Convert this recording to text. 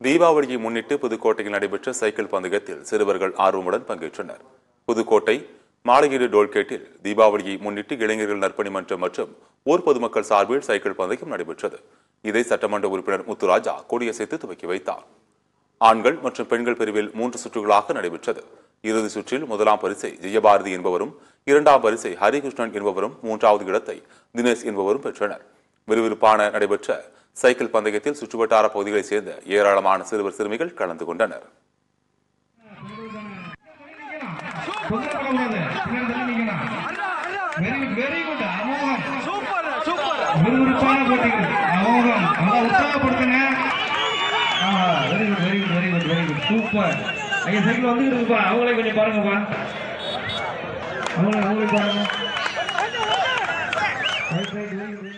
தீபாவளியை முன்னிட்டு புதுக்கோட்டையில் நடைபெற்ற சைக்கிள் பந்தயத்தில் சிறுவர்கள் ஆர்வமுடன் பங்கேற்றனர் புதுக்கோட்டை மாலையீடு டோல்கேட்டில் தீபாவளியை முன்னிட்டு இளைஞர்கள் நற்பணி மன்றம் மற்றும் ஊர் பொதுமக்கள் சார்பில் சைக்கிள் பந்தயம் நடைபெற்றது இதை சட்டமன்ற உறுப்பினர் முத்துராஜா கொடியசைத்து துவக்கி வைத்தார் ஆண்கள் மற்றும் பெண்கள் பிரிவில் மூன்று சுற்றுகளாக நடைபெற்றது இறுதி சுற்றில் முதலாம் பரிசை ஜெயபாரதி என்பவரும் இரண்டாம் பரிசை ஹரிகிருஷ்ணன் என்பவரும் மூன்றாவது இடத்தை தினேஷ் என்பவரும் பெற்றனர் விறுவிறுப்பான நடைபெற்ற சைக்கிள் பந்தயத்தில் சுற்றுவட்டார பகுதிகளைச் சேர்ந்த ஏராளமான சிறுவர் சிறுமிகள் கலந்து கொண்டனர் வெரி குட் வெரி குட் அமோகம் சூப்பர் சூப்பர் விறுவிறுப்பான போட்டிகள் அமோகம் நல்லா உற்சாகப்படுத்துங்க very good very good very good very good super ஐயா சைக்கிள் வந்துட்டு இருக்குப்பா அவங்களே கொஞ்சம் பாருங்கப்பா அவங்களே அவங்களே பாருங்க ரைட் ரைட் வெரி குட்